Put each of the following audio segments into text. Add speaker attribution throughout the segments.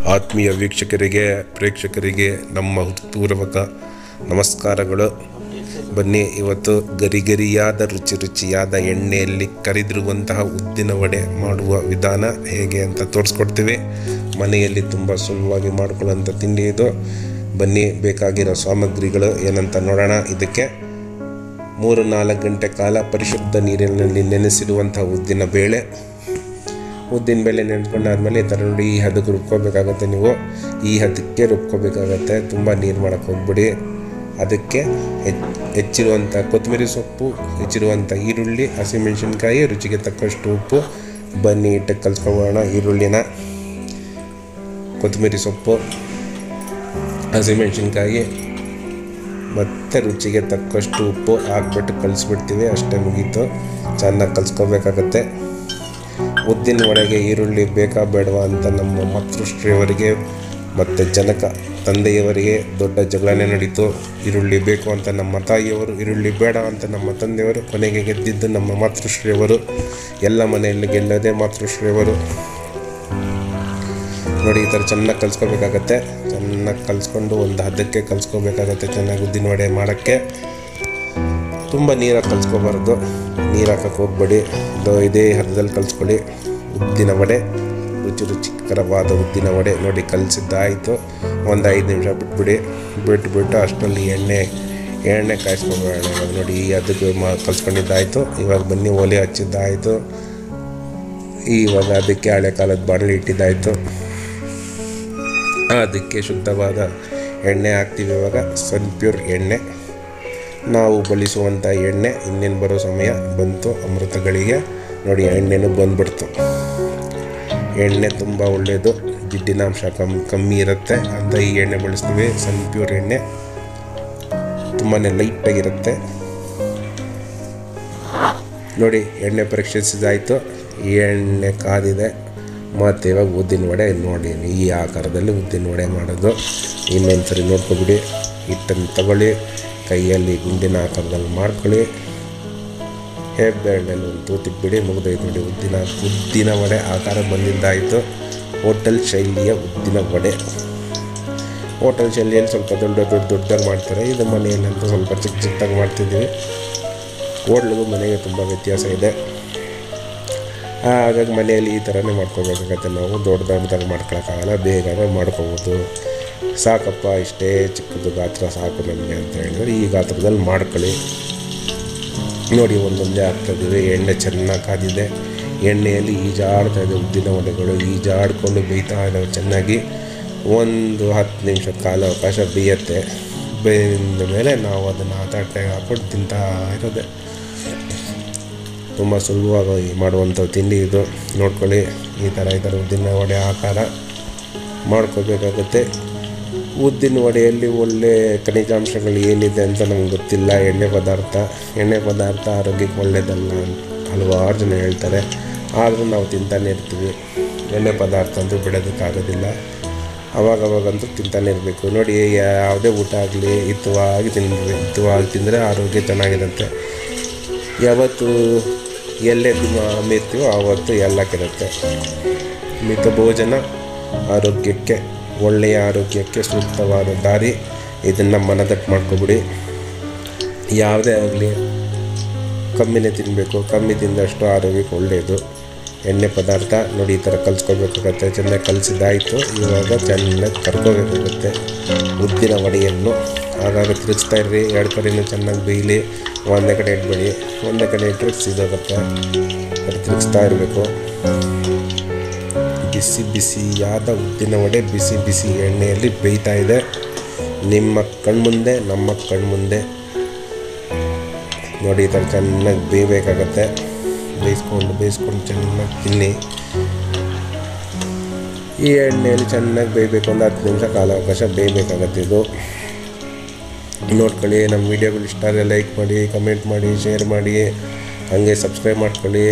Speaker 1: ಆತ್ಮೀಯ ವೀಕ್ಷಕರಿಗೆ ಪ್ರೇಕ್ಷಕರಿಗೆ ನಮ್ಮ ಹೃತ್ಪೂರ್ವಕ ನಮಸ್ಕಾರಗಳು ಬನ್ನಿ ಇವತ್ತು ಗರಿ ಗರಿಯಾದ ರುಚಿ ರುಚಿಯಾದ ಎಣ್ಣೆಯಲ್ಲಿ ಕರಿದಿರುವಂತಹ ಉದ್ದಿನ ವಡೆ ಮಾಡುವ ವಿಧಾನ ಹೇಗೆ ಅಂತ ತೋರಿಸ್ಕೊಡ್ತೀವಿ ಮನೆಯಲ್ಲಿ ತುಂಬ ಸುಲಭವಾಗಿ ಮಾಡ್ಕೊಳ್ಳೋಂಥ ತಿಂಡಿ ಇದು ಬನ್ನಿ ಬೇಕಾಗಿರೋ ಸಾಮಗ್ರಿಗಳು ಏನಂತ ನೋಡೋಣ ಇದಕ್ಕೆ ಮೂರು ನಾಲ್ಕು ಗಂಟೆ ಕಾಲ ಪರಿಶುದ್ಧ ನೀರಿನಲ್ಲಿ ನೆನೆಸಿರುವಂಥ ಉದ್ದಿನ ಬೇಳೆ ಉದ್ದಿನ ಬೇಳೆ ನೆನ್ಕೊಂಡಾದ್ಮೇಲೆ ಈ ಥರ ನೋಡಿ ಈ ಹದಕ್ಕೆ ರುಬ್ಕೋಬೇಕಾಗತ್ತೆ ನೀವು ಈ ಹದಕ್ಕೆ ರುಬ್ಕೋಬೇಕಾಗತ್ತೆ ತುಂಬ ನೀರು ಮಾಡೋಕ್ಕೆ ಹೋಗ್ಬಿಡಿ ಅದಕ್ಕೆ ಹೆಚ್ಚ್ ಹೆಚ್ಚಿರುವಂಥ ಕೊತ್ತಂಬರಿ ಸೊಪ್ಪು ಹೆಚ್ಚಿರುವಂಥ ಈರುಳ್ಳಿ ಹಸಿಮೆಣಸಿನ್ಕಾಯಿ ರುಚಿಗೆ ತಕ್ಕಷ್ಟು ಉಪ್ಪು ಬನ್ನಿ ಇಟ್ಟು ಕಲ್ಸ್ಕೊಳ್ಳೋಣ ಈರುಳ್ಳಿನ ಕೊತ್ತಂಬರಿ ಸೊಪ್ಪು ಹಸಿಮೆಣಸಿನ್ಕಾಯಿ ಮತ್ತು ರುಚಿಗೆ ತಕ್ಕಷ್ಟು ಉಪ್ಪು ಹಾಕ್ಬಿಟ್ಟು ಕಲಿಸ್ಬಿಡ್ತೀವಿ ಅಷ್ಟೇ ಮುಗೀತು ಚೆನ್ನಾಗಿ ಕಲಿಸ್ಕೋಬೇಕಾಗತ್ತೆ ಉದ್ದಿನ ಒಳಗೆ ಈರುಳ್ಳಿ ಬೇಕಾ ಬೇಡವಾ ಅಂತ ನಮ್ಮ ಮಾತೃಶ್ರೀಯವರಿಗೆ ಮತ್ತು ಜನಕ ತಂದೆಯವರಿಗೆ ದೊಡ್ಡ ಜಗಳನೇ ನಡೀತು ಈರುಳ್ಳಿ ಬೇಕು ಅಂತ ನಮ್ಮ ತಾಯಿಯವರು ಈರುಳ್ಳಿ ಬೇಡ ಅಂತ ನಮ್ಮ ತಂದೆಯವರು ಕೊನೆಗೆ ಗೆದ್ದಿದ್ದು ನಮ್ಮ ಮಾತೃಶ್ರೀಯವರು ಎಲ್ಲ ಮನೆಯಲ್ಲಿ ಗೆಲ್ಲದೆ ಮಾತೃಶ್ರೀಯವರು ನೋಡಿ ಈ ಥರ ಚೆನ್ನಾಗಿ ಕಲಿಸ್ಕೋಬೇಕಾಗತ್ತೆ ಚೆನ್ನಾಗಿ ಕಲಿಸ್ಕೊಂಡು ಒಂದು ಹದಕ್ಕೆ ಕಲಿಸ್ಕೋಬೇಕಾಗತ್ತೆ ಚೆನ್ನಾಗಿ ಉದ್ದಿನ ವಡೆ ಮಾಡೋಕ್ಕೆ ತುಂಬ ನೀರಾಗಿ ಕಲಿಸ್ಕೋಬಾರ್ದು ನೀರು ಹಾಕಕ್ಕೆ ಹೋಗ್ಬೇಡಿ ಇದು ಇದೇ ಹದದಲ್ಲಿ ಕಲಿಸ್ಕೊಳ್ಳಿ ಉದ್ದಿನ ವಡೆ ರುಚಿ ರುಚಿಕರವಾದ ಉದ್ದಿನ ವಡೆ ನೋಡಿ ಕಲಿಸಿದ್ದಾಯಿತು ಒಂದು ಐದು ನಿಮಿಷ ಬಿಟ್ಬಿಡಿ ಬಿಟ್ಬಿಟ್ಟು ಅಷ್ಟರಲ್ಲಿ ಎಣ್ಣೆ ಎಣ್ಣೆ ಕಾಯಿಸ್ಕೊಬೇಡ ಇವಾಗ ನೋಡಿ ಈ ಅದಕ್ಕೆ ಮ ಕಲ್ಸ್ಕೊಂಡಿದ್ದಾಯಿತು ಇವಾಗ ಬನ್ನಿ ಒಲೆ ಹಚ್ಚಿದ್ದಾಯಿತು ಇವಾಗ ಅದಕ್ಕೆ ಹಳೆ ಕಾಲದ ಬಾಣಲಿ ಇಟ್ಟಿದ್ದಾಯಿತು ಅದಕ್ಕೆ ಶುದ್ಧವಾದ ಎಣ್ಣೆ ಹಾಕ್ತೀವಿ ಇವಾಗ ಸನ್ಪ್ಯೂರ್ ಎಣ್ಣೆ ನಾವು ಬಳಸುವಂಥ ಎಣ್ಣೆ ಇನ್ನೇನು ಬರೋ ಸಮಯ ಬಂತು ಅಮೃತಗಳಿಗೆ ನೋಡಿ ಎಣ್ಣೆನೂ ಬಂದ್ಬಿಡ್ತು ಎಣ್ಣೆ ತುಂಬ ಒಳ್ಳೆಯದು ಜಿಡ್ಡಿನಾಂಶ ಕಮ್ಮಿ ಕಮ್ಮಿ ಇರುತ್ತೆ ಅಂತ ಈ ಎಣ್ಣೆ ಬಳಸ್ತೀವಿ ಸನ್ಪ್ಯೂರ್ ಎಣ್ಣೆ ತುಂಬಾ ಲೈಟಾಗಿರುತ್ತೆ ನೋಡಿ ಎಣ್ಣೆ ಪರೀಕ್ಷಿಸಿದಾಯಿತು ಎಣ್ಣೆ ಕಾದಿದೆ ಮತ್ತು ಇವಾಗ ಉದ್ದಿನ ವಡೆ ನೋಡಿ ಈ ಆಕಾರದಲ್ಲಿ ಉದ್ದಿನ ವಡೆ ಮಾಡೋದು ಇನ್ನೊಂದು ಸರಿ ನೋಡ್ಕೊಬಿಡಿ ಹಿಟ್ಟನ್ನು ತಗೊಳ್ಳಿ ಕೈಯಲ್ಲಿ ಗುಂಡಿನ ಆಕಾರದಲ್ಲಿ ಮಾಡ್ಕೊಳ್ಳಿ ಹೆಬ್ಬೆರಳಲ್ಲಿ ಒಂದು ತೂತಿಗೆ ಬಿಡಿ ಮುಗಿದೈತೆ ನೋಡಿ ಉದ್ದಿನ ಉದ್ದಿನ ವಡೆ ಆಕಾರ ಬಂದಿದ್ದಾಯಿತು ಹೋಟೆಲ್ ಶೈಲಿಯ ಉದ್ದಿನ ವಡೆ ಹೋಟೆಲ್ ಶೈಲಿಯಲ್ಲಿ ಸ್ವಲ್ಪ ದೊಡ್ಡ ದೊಡ್ಡ ದೊಡ್ಡದಾಗಿ ಮಾಡ್ತಾರೆ ಇದು ಮನೆಯಲ್ಲಂತೂ ಸ್ವಲ್ಪ ಚಿಕ್ಕ ಚಿಕ್ಕದಾಗಿ ಮಾಡ್ತಿದ್ದೀವಿ ಹೋಟ್ಲಿಗೂ ಮನೆಗೆ ತುಂಬ ವ್ಯತ್ಯಾಸ ಇದೆ ಹಾಗಾಗಿ ಮನೆಯಲ್ಲಿ ಈ ಥರನೇ ಮಾಡ್ಕೋಬೇಕಾಗತ್ತೆ ನಾವು ದೊಡ್ಡ ದೊಡ್ಡದಾಗಿ ಮಾಡ್ಕೊಳಕ್ಕಾಗಲ್ಲ ಬೇಗನೆ ಮಾಡ್ಕೋಬೋದು ಸಾಕಪ್ಪ ಇಷ್ಟೇ ಚಿಕ್ಕದು ಗಾತ್ರ ಸಾಕು ನಮಗೆ ಅಂತ ಹೇಳಿದ್ರೆ ಈ ಗಾತ್ರದಲ್ಲಿ ಮಾಡ್ಕೊಳ್ಳಿ ನೋಡಿ ಒಂದೊಂದೇ ಹಾಕ್ತಾಯಿದ್ದೀವಿ ಎಣ್ಣೆ ಚೆನ್ನಾಗಿ ಕಾದಿದೆ ಎಣ್ಣೆಯಲ್ಲಿ ಈಜಾಡ್ತಾ ಇದೆ ಉದ್ದಿನ ವಡೆಗಳು ಈಜಾಡ್ಕೊಂಡು ಬೇಯ್ತಾ ಇದ್ದಾವೆ ಚೆನ್ನಾಗಿ ಒಂದು ಹತ್ತು ನಿಮಿಷ ಕಾಲ ಅವಕಾಶ ಬೇಯುತ್ತೆ ಬೇಯ್ದ ಮೇಲೆ ನಾವು ಅದನ್ನು ತಟ್ಟೆಗೆ ಹಾಕ್ಕೊಂಡು ತಿಂತಾ ಇರೋದೆ ತುಂಬ ಸುಲಭವಾಗಿ ಮಾಡುವಂಥ ತಿಂಡಿ ಇದು ನೋಡ್ಕೊಳ್ಳಿ ಈ ಥರ ಈ ಥರ ಉದ್ದಿನ ವಡೆ ಆಕಾರ ಮಾಡ್ಕೋಬೇಕಾಗುತ್ತೆ ಉದ್ದಿನ ವಡೆಯಲ್ಲಿ ಒಳ್ಳೆ ಖನಿಜಾಂಶಗಳು ಏನಿದೆ ಅಂತ ನಮ್ಗೆ ಗೊತ್ತಿಲ್ಲ ಎಣ್ಣೆ ಪದಾರ್ಥ ಎಣ್ಣೆ ಪದಾರ್ಥ ಆರೋಗ್ಯಕ್ಕೆ ಒಳ್ಳೆಯದಲ್ಲ ಅಂತ ಹಲವಾರು ಜನ ಹೇಳ್ತಾರೆ ಆದರೂ ನಾವು ತಿಂತಾನೆ ಇರ್ತೀವಿ ಎಣ್ಣೆ ಪದಾರ್ಥ ಅಂತೂ ಬಿಡೋದಕ್ಕಾಗೋದಿಲ್ಲ ಅವಾಗವಾಗಂತೂ ತಿಂತಾನೆ ಇರಬೇಕು ನೋಡಿ ಯಾವುದೇ ಊಟ ಆಗಲಿ ಹಿತವಾಗಿ ತಿನ್ನಬೇಕು ಹಿತವಾಗಿ ತಿಂದರೆ ಆರೋಗ್ಯ ಚೆನ್ನಾಗಿರುತ್ತೆ ಯಾವತ್ತು ಎಲ್ಲೇ ತುಂಬ ಮೆತ್ತೀವೋ ಆವತ್ತು ಎಲ್ಲಕ್ಕಿರುತ್ತೆ ಮಿತ ಭೋಜನ ಆರೋಗ್ಯಕ್ಕೆ ಒಳ್ಳೆಯ ಆರೋಗ್ಯಕ್ಕೆ ಸೂಕ್ತವಾದ ದಾರಿ ಇದನ್ನು ಮನದಟ್ಟು ಮಾಡ್ಕೊಬಿಡಿ ಯಾವುದೇ ಆಗಲಿ ಕಮ್ಮಿನೇ ತಿನ್ನಬೇಕು ಕಮ್ಮಿ ತಿಂದಷ್ಟು ಆರೋಗ್ಯಕ್ಕೆ ಒಳ್ಳೆಯದು ಎಣ್ಣೆ ಪದಾರ್ಥ ನೋಡಿ ಈ ಥರ ಕಲಿಸ್ಕೋಬೇಕಾಗತ್ತೆ ಚೆನ್ನಾಗಿ ಕಲಿಸಿದ್ದಾಯಿತು ಇವಾಗ ಚೆನ್ನಾಗಿ ಕರ್ಕೋಬೇಕಾಗುತ್ತೆ ಉದ್ದಿನ ವಡೆಯನ್ನು ಆಗಾಗ ತಿರುಗಿಸ್ತಾ ಇರ್ರಿ ಎರಡು ಕಡೆಯೂ ಚೆನ್ನಾಗಿ ಬೇಯಲಿ ಒಂದೇ ಕಡೆ ಇಟ್ಬೇಡಿ ಒಂದೇ ಕಡೆ ಇಟ್ಟರೆ ಸಿದೋಗುತ್ತೆ ಅದು ತಿರುಗಿಸ್ತಾ ಇರಬೇಕು ಬಿಸಿ ಬಿಸಿಯಾದ ಉದ್ದಿನ ವಡೆ ಬಿಸಿ ಬಿಸಿ ಎಣ್ಣೆಯಲ್ಲಿ ಬೇಯ್ತಾ ಇದೆ ನಿಮ್ಮ ಕಣ್ಮುಂದೆ ನಮ್ಮ ಕಣ್ಮುಂದೆ ನೋಡಿ ಈ ಥರ ಚೆನ್ನಾಗಿ ಬೇಯಬೇಕಾಗತ್ತೆ ಬೇಯಿಸ್ಕೊಂಡು ಬೇಯಿಸ್ಕೊಂಡು ಚೆನ್ನಾಗಿ ತಿನ್ನಿ ಈ ಎಣ್ಣೆಯಲ್ಲಿ ಚೆನ್ನಾಗಿ ಬೇಯಬೇಕು ಒಂದು ಹತ್ತು ನಿಮಿಷ ಕಾಲಾವಕಾಶ ಬೇಯಬೇಕಾಗತ್ತೆ ಇದು ನೋಡ್ಕೊಳ್ಳಿ ನಮ್ಮ ವೀಡಿಯೋಗಳು ಇಷ್ಟ ಆದರೆ ಲೈಕ್ ಮಾಡಿ ಕಮೆಂಟ್ ಮಾಡಿ ಶೇರ್ ಮಾಡಿ ಹಾಗೆ ಸಬ್ಸ್ಕ್ರೈಬ್ ಮಾಡ್ಕೊಳ್ಳಿ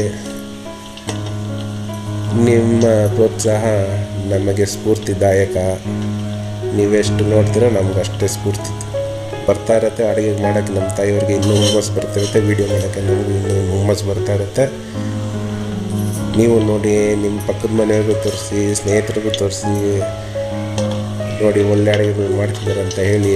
Speaker 1: ನಿಮ್ಮ ಪ್ರೋತ್ಸಾಹ ನಮಗೆ ಸ್ಫೂರ್ತಿದಾಯಕ ನೀವೆಷ್ಟು ನೋಡ್ತೀರೋ ನಮ್ಗೆ ಅಷ್ಟೇ ಸ್ಫೂರ್ತಿ ಬರ್ತಾ ಇರುತ್ತೆ ಅಡುಗೆ ಮಾಡೋಕ್ಕೆ ನಮ್ಮ ತಾಯಿಯವ್ರಿಗೆ ಇನ್ನೂ ಹುಮ್ಮಸ್ ಬರ್ತಿರುತ್ತೆ ವೀಡಿಯೋ ಮಾಡೋಕ್ಕೆ ನಮಗೂ ಇನ್ನೂ ಹುಮ್ಮಸ್ ಬರ್ತಾ ಇರುತ್ತೆ ನೀವು ನೋಡಿ ನಿಮ್ಮ ಪಕ್ಕದ ಮನೆಯವ್ರಿಗೂ ತೋರಿಸಿ ಸ್ನೇಹಿತರಿಗೂ ತೋರಿಸಿ ನೋಡಿ ಒಳ್ಳೆ ಅಡುಗೆಗಳು ಮಾಡ್ತಿದ್ದಾರೆ ಅಂತ ಹೇಳಿ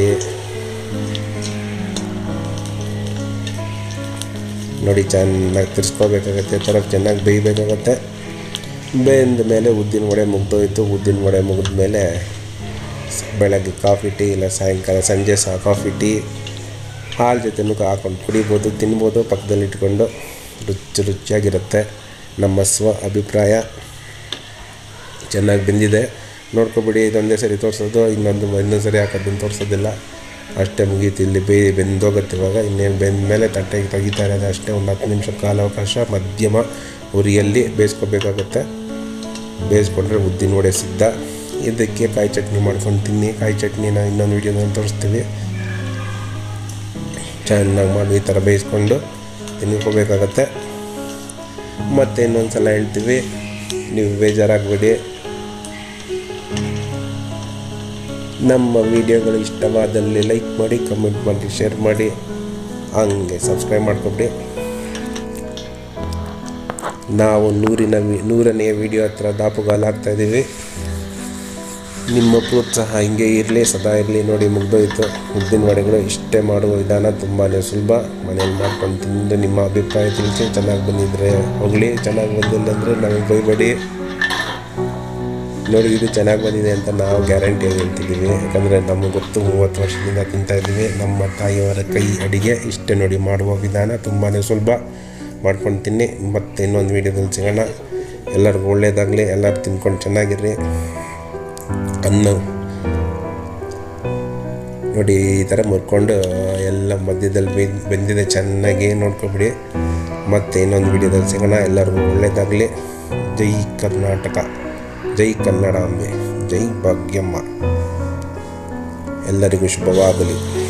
Speaker 1: ನೋಡಿ ಚೆನ್ನಾಗಿ ತಿರ್ಸ್ಕೋಬೇಕಾಗತ್ತೆ ಥರ ಚೆನ್ನಾಗಿ ಬೇಯಬೇಕಾಗತ್ತೆ ಬೆಂದ ಮೇಲೆ ಉದ್ದಿನ ವಡೆ ಮುಗ್ದೋಯ್ತು ಉದ್ದಿನ ವಡೆ ಮುಗಿದ ಮೇಲೆ ಬೆಳಗ್ಗೆ ಕಾಫಿ ಟೀ ಇಲ್ಲ ಸಾಯಂಕಾಲ ಸಂಜೆ ಸಹ ಕಾಫಿ ಟೀ ಹಾಲು ಜೊತೆನೂ ಹಾಕೊಂಡು ಕುಡಿಬೋದು ತಿನ್ಬೋದು ಪಕ್ಕದಲ್ಲಿ ಇಟ್ಕೊಂಡು ರುಚಿ ರುಚಿಯಾಗಿರುತ್ತೆ ನಮ್ಮ ಸ್ವ ಅಭಿಪ್ರಾಯ ಚೆನ್ನಾಗಿ ಬೆಂದಿದೆ ನೋಡ್ಕೊಬಿಡಿ ಇದೊಂದೇ ಸರಿ ತೋರಿಸೋದು ಇನ್ನೊಂದು ಇನ್ನೊಂದು ಸರಿ ಹಾಕೋದನ್ನು ತೋರಿಸೋದಿಲ್ಲ ಅಷ್ಟೇ ಮುಗೀತು ಇಲ್ಲಿ ಬೇ ಬೆಂದೋಗುತ್ತೆ ಇವಾಗ ಇನ್ನೇನು ಬೆಂದ ಮೇಲೆ ತಟ್ಟೆಗೆ ತೆಗಿತಾ ಇರೋದು ಅಷ್ಟೇ ಒಂದು ಹತ್ತು ನಿಮಿಷ ಕಾಲಾವಕಾಶ ಮಧ್ಯಮ ಉರಿಯಲ್ಲಿ ಬೇಯಿಸ್ಕೋಬೇಕಾಗತ್ತೆ ಬೇಯಿಸ್ಕೊಂಡ್ರೆ ಉದ್ದಿನ ವಡೆ ಸಿದ್ಧ ಇದಕ್ಕೆ ಕಾಯಿ ಚಟ್ನಿ ಮಾಡ್ಕೊಂಡು ತಿನ್ನಿ ಕಾಯಿ ಚಟ್ನಿನ ಇನ್ನೊಂದು ವೀಡಿಯೋದಲ್ಲಿ ತೋರಿಸ್ತೀವಿ ಚೆನ್ನಾಗಿ ಮಾಡಿ ಈ ಥರ ಬೇಯಿಸ್ಕೊಂಡು ತಿನ್ಕೋಬೇಕಾಗತ್ತೆ ಮತ್ತೆ ಇನ್ನೊಂದು ಸಲ ಹೇಳ್ತೀವಿ ನೀವು ಬೇಜಾರಾಗಬೇಡಿ ನಮ್ಮ ವಿಡಿಯೋಗಳು ಇಷ್ಟವಾದಲ್ಲಿ ಲೈಕ್ ಮಾಡಿ ಕಮೆಂಟ್ ಮಾಡಿ ಶೇರ್ ಮಾಡಿ ಹಂಗೆ ಸಬ್ಸ್ಕ್ರೈಬ್ ಮಾಡ್ಕೊಬಿಡಿ ನಾವು ನೂರಿನ ವಿ ನೂರನೆಯ ವಿಡಿಯೋ ಹತ್ರ ದಾಪುಗಾಲು ಹಾಕ್ತಾ ಇದ್ದೀವಿ ನಿಮ್ಮ ಪ್ರೋತ್ಸಾಹ ಹಿಂಗೆ ಇರಲಿ ಸದಾ ಇರಲಿ ನೋಡಿ ಮುಗ್ದೋಯ್ತು ಉದ್ದಿನ ವಡೆಗಳು ಇಷ್ಟೇ ಮಾಡುವ ವಿಧಾನ ತುಂಬಾ ಸುಲಭ ಮನೇಲಿ ಮಾಡ್ಕೊಂಡು ತಿಂದು ನಿಮ್ಮ ಅಭಿಪ್ರಾಯ ತಿಳಿಸಿ ಚೆನ್ನಾಗಿ ಬಂದಿದ್ರೆ ಹೋಗಲಿ ಚೆನ್ನಾಗಿ ಬಂದಿಲ್ಲ ಅಂದರೆ ನಮಗೆ ಬೈಬೇಡಿ ನೋಡಿ ಇದು ಚೆನ್ನಾಗಿ ಬಂದಿದೆ ಅಂತ ನಾವು ಗ್ಯಾರಂಟಿಯಾಗಿ ಹೇಳ್ತಿದ್ದೀವಿ ಯಾಕಂದರೆ ನಮಗೆ ಗೊತ್ತು ಮೂವತ್ತು ವರ್ಷದಿಂದ ತಿಂತಾ ಇದ್ದೀವಿ ನಮ್ಮ ತಾಯಿಯವರ ಕೈ ಅಡಿಗೆ ಇಷ್ಟೇ ನೋಡಿ ಮಾಡುವ ವಿಧಾನ ತುಂಬಾ ಸುಲಭ ಮಾಡ್ಕೊಂಡು ತಿನ್ನಿ ಮತ್ತೆ ಇನ್ನೊಂದು ವೀಡಿಯೋದಲ್ಲಿ ಸಿಗೋಣ ಎಲ್ಲರಿಗೂ ಒಳ್ಳೆಯದಾಗಲಿ ಎಲ್ಲರೂ ತಿನ್ಕೊಂಡು ಚೆನ್ನಾಗಿರ್ರಿ ಅನ್ನ ನೋಡಿ ಈ ಥರ ಮುರ್ಕೊಂಡು ಎಲ್ಲ ಮಧ್ಯದಲ್ಲಿ ಬೆಂದ್ ಬೆಂದಿದೆ ಚೆನ್ನಾಗಿ ನೋಡ್ಕೊಬಿಡಿ ಮತ್ತೆ ಇನ್ನೊಂದು ವೀಡಿಯೋದಲ್ಲಿ ಸಿಗೋಣ ಎಲ್ಲರಿಗೂ ಒಳ್ಳೆಯದಾಗಲಿ ಜೈ ಕರ್ನಾಟಕ ಜೈ ಕನ್ನಡಾಂಬೆ ಜೈ ಭಾಗ್ಯಮ್ಮ ಎಲ್ಲರಿಗೂ ಶುಭವಾಗಲಿ